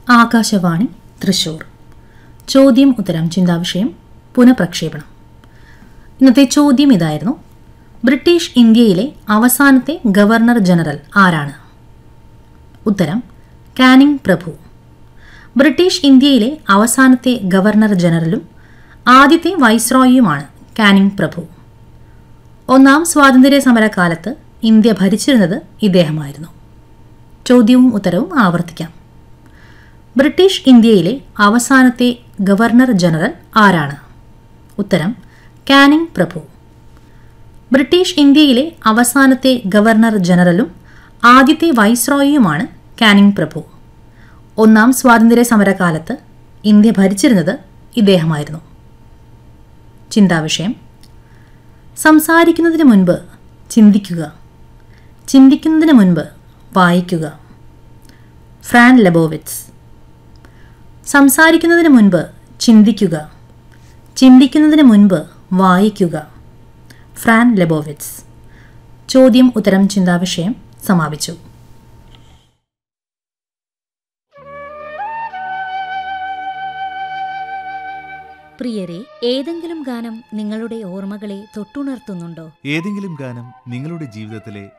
ആകാശവാണി തൃശൂർ ചോദ്യം ഉത്തരം ചിന്താവിഷയം പുനഃപ്രക്ഷേപണം ഇന്നത്തെ ചോദ്യം ഇതായിരുന്നു ബ്രിട്ടീഷ് ഇന്ത്യയിലെ അവസാനത്തെ ഗവർണർ ജനറൽ ആരാണ് ഉത്തരം കാനിങ് പ്രഭു ബ്രിട്ടീഷ് ഇന്ത്യയിലെ അവസാനത്തെ ഗവർണർ ജനറലും ആദ്യത്തെ വൈസ്രോയിയുമാണ് കാനിങ് പ്രഭു ഒന്നാം സ്വാതന്ത്ര്യ സമരകാലത്ത് ഇന്ത്യ ഭരിച്ചിരുന്നത് ഇദ്ദേഹമായിരുന്നു ചോദ്യവും ഉത്തരവും ആവർത്തിക്കാം ബ്രിട്ടീഷ് ഇന്ത്യയിലെ അവസാനത്തെ ഗവർണർ ജനറൽ ആരാണ് ഉത്തരം കാനിങ് പ്രഭു ബ്രിട്ടീഷ് ഇന്ത്യയിലെ അവസാനത്തെ ഗവർണർ ജനറലും ആദ്യത്തെ വൈസ്രോയിയുമാണ് കാനിങ് പ്രഭു ഒന്നാം സ്വാതന്ത്ര്യ സമരകാലത്ത് ഇന്ത്യ ഭരിച്ചിരുന്നത് ഇദ്ദേഹമായിരുന്നു ചിന്താവിഷയം സംസാരിക്കുന്നതിന് മുൻപ് ചിന്തിക്കുക ചിന്തിക്കുന്നതിന് മുൻപ് വായിക്കുക ഫ്രാൻ ലെബോവിറ്റ്സ് സംസാരിക്കുന്നതിന് മുൻപ് ചിന്തിക്കുക ചിന്തിക്കുന്നതിന് മുൻപ് വായിക്കുക ഫ്രാൻ ലെബോവിറ്റ്സ് ചോദ്യം ഉത്തരം ചിന്താവിഷയം സമാപിച്ചു പ്രിയരെ ഏതെങ്കിലും ഗാനം നിങ്ങളുടെ ഓർമ്മകളെ തൊട്ടുണർത്തുന്നുണ്ടോ ഏതെങ്കിലും ഗാനം നിങ്ങളുടെ ജീവിതത്തിലെ